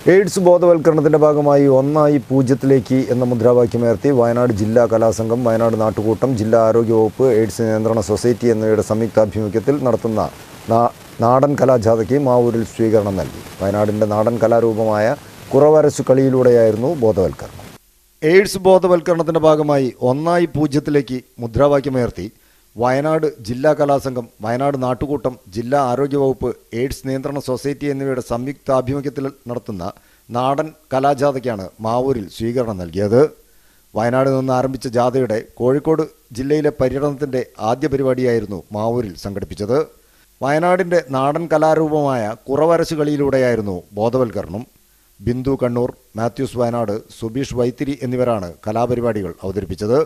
AIDS ബോധവൽക്കരണത്തിന്റെ ഭാഗമായി ഒന്നായി പൂജ്യത്തിലേക്ക് എന്ന മുദ്രാവാക്യമുയർത്തി വയനാട് ജില്ലാ കലാസംഘം വയനാട് നാട്ടുകൂട്ടം ജില്ലാ ആരോഗ്യവകുപ്പ് എയ്ഡ്സ് നിയന്ത്രണ സൊസൈറ്റി എന്നിവയുടെ സംയുക്താഭിമുഖ്യത്തിൽ നടത്തുന്ന നാ- നാടൻ കലാജാഥയ്ക്ക് മാവൂരിൽ സ്വീകരണം നൽകി വയനാടിൻ്റെ നാടൻ കലാരൂപമായ കുറവരച്ചു കളിയിലൂടെയായിരുന്നു ബോധവൽക്കരണം എയ്ഡ്സ് ബോധവൽക്കരണത്തിന്റെ ഭാഗമായി ഒന്നായി പൂജ്യത്തിലേക്ക് മുദ്രാവാക്യമുയർത്തി വയനാട് ജില്ലാ കലാസംഘം വയനാട് നാട്ടുകൂട്ടം ജില്ലാ ആരോഗ്യവകുപ്പ് എയ്ഡ്സ് നിയന്ത്രണ സൊസൈറ്റി എന്നിവയുടെ സംയുക്താഭിമുഖ്യത്തിൽ നടത്തുന്ന നാടൻ കലാജാഥയ്ക്കാണ് മാവൂരിൽ സ്വീകരണം നൽകിയത് വയനാട് നിന്ന് ആരംഭിച്ച ജാഥയുടെ കോഴിക്കോട് ജില്ലയിലെ പര്യടനത്തിന്റെ ആദ്യ പരിപാടിയായിരുന്നു മാവൂരിൽ സംഘടിപ്പിച്ചത് വയനാടിന്റെ നാടൻ കലാരൂപമായ കുറവരച്ചു കളിയിലൂടെയായിരുന്നു ബോധവൽക്കരണം ബിന്ദു കണ്ണൂർ മാത്യൂസ് വയനാട് സുബീഷ് വൈത്തിരി എന്നിവരാണ് കലാപരിപാടികൾ അവതരിപ്പിച്ചത്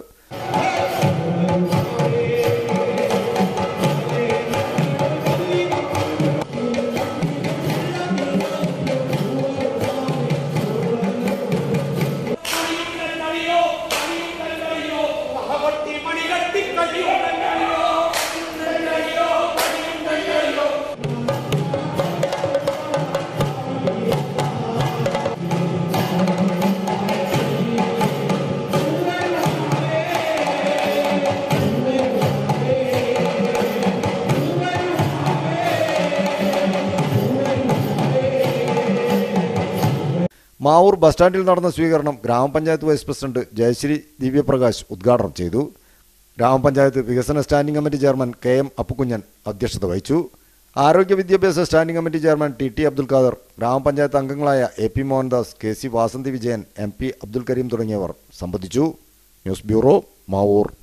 മഹവട്ടി മണികട്ടി കഴിയോ മാവൂർ ബസ് സ്റ്റാൻഡിൽ നടന്ന സ്വീകരണം ഗ്രാമപഞ്ചായത്ത് വൈസ് പ്രസിഡന്റ് ജയശ്രീ ദിവ്യപ്രകാശ് ഉദ്ഘാടനം ചെയ്തു ഗ്രാമപഞ്ചായത്ത് വികസന standing committee chairman K M Appukkunjan അധ്യക്ഷത വഹിച്ചു ആരോഗ്യ വിദ്യാഭ്യാസ standing committee chairman T T Abdul Khader ഗ്രാമപഞ്ചായത്ത് അംഗങ്ങളായ A P Mohandas K C Vasanthi Vijayan M P Abdul Kareem തുടങ്ങിയവർ സംബന്ധിച്ചു ന്യൂസ് ബ്യൂറോ മാവൂർ